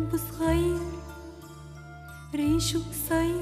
قلبه صغير ريشه قصير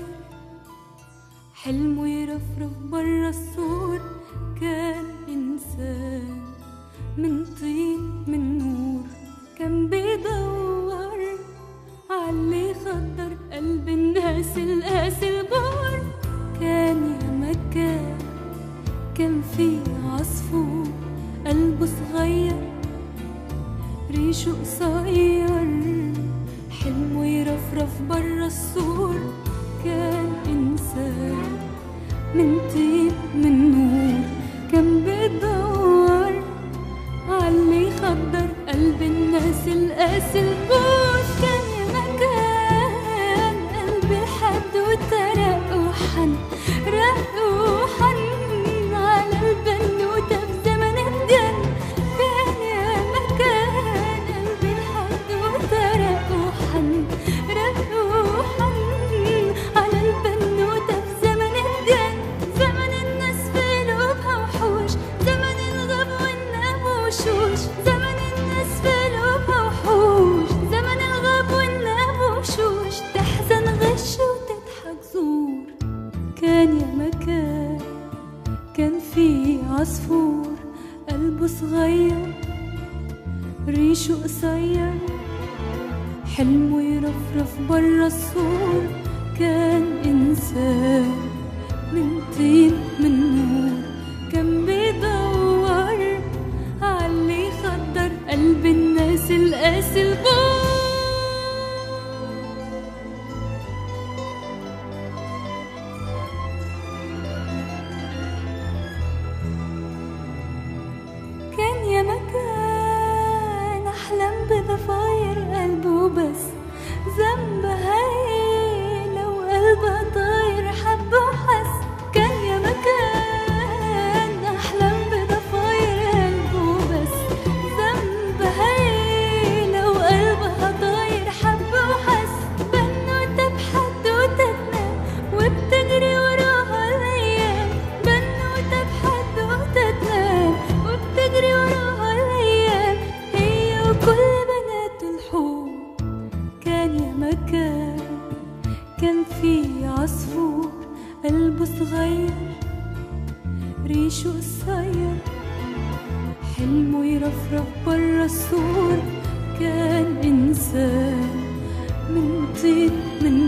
حلمه يرفرف برا السور كان إنسان من طين من نور كان بيدور عاللي خطر قلب الناس القاسي البور كان يا مكان كان في عصفور قلبه صغير ريشه قصير حلمه يرفرف برا السور كان إنسان من طيب من نور كان بيدور عاللي يخدر قلب الناس القاسي البوس كان يا مكان قلبي حد وترق وحن رق وحن على البنوتة في زمن الجن كان يا مكان قلبي الحد وترق وحن رق وحن على البنوتة في زمن الجن زمن الناس في قلوبها وحوش زمن الغب والناب وشوش زمن الناس في قلوبها وحوش زمن الغب والناب وشوش تحزن غش وتضحك زور كان يا مكان كان في عصفور قلبه صغير ريشه قصير حلمه يرفرف برا السور كان إنسان من طين من نور كان بيدور عاللي يخدر قلب الناس القاسي البور كان يا مكان أحلم بضفاير قلبه بس ذنب هاي لو قلبه طاير حب وحس كان يا مكان أحلم بضفاير قلبه بس ذنب هاي لو قلبها طاير حب وحس بنوتة بحدوتة تنام وبتجري وراها الأيام بنوتة بحدوتة تنام وبتجري وراها الأيام هي وكل بنات الحور كان يا مكان كان في عصفور قلبه صغير ريشه قصير حلمه يرفرف برا السور كان إنسان من طين من